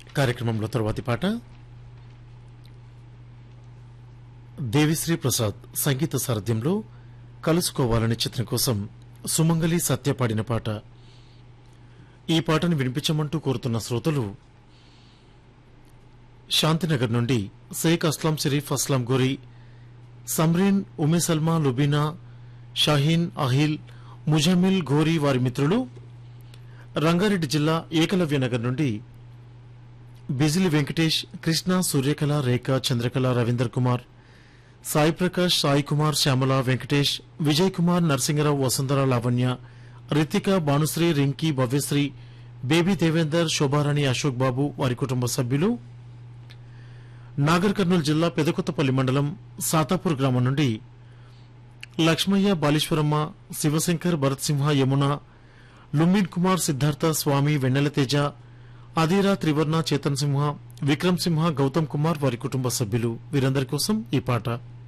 కార్యక్రమంలో తరువాతి పాట దేవిశ్రీ ప్రసాద్ సంగీత సారథ్యంలో కలుసుకోవాలనే చిత్రం కోసం సుమంగలి సత్య పాడిన పాట ఈ పాటను వినిపించమంటూ కోరుతున్న శ్రోతలు శాంతినగర్ నుండి షేక్ అస్లాం షరీఫ్ అస్లాం గోరి సమ్రీన్ ఉమే సల్మా లుబీనా షాహీన్ అహిల్ ముజమిల్ ఘోరీ వారి మిత్రులు రంగారెడ్డి జిల్లా ఏకలవ్య నగర్ నుండి బిజిలి వెంకటేష్ కృష్ణ సూర్యకళ రేఖ చంద్రకళ రవీందర్ కుమార్ సాయి ప్రకాష్ సాయి కుమార్ శ్యామల వెంకటేష్ విజయ్ కుమార్ నరసింగరావు వసుంధర లావణ్య రితిక భానుశ్రీ రింకీ భవ్యశ్రీ బేబీ దేవేందర్ శోభారాణి అశోక్ బాబు వారి కుటుంబ సభ్యులు నాగర్ కర్నూలు జిల్లా పెదకొత్తపల్లి మండలం సాతాపూర్ గ్రామం నుండి లక్ష్మయ్య బాలీశ్వరమ్మ శివశంకర్ భరత్ సింహ యమున లుంబిన్ కుమార్ సిద్ధార్థ స్వామి వెన్నెల తేజ అధీరా త్రివర్ణ చేతన్ సింహ విక్రమ్ సింహ గౌతమ్ కుమార్ వారి కుటుంబ సభ్యులు వీరందరి కోసం ఈ పాట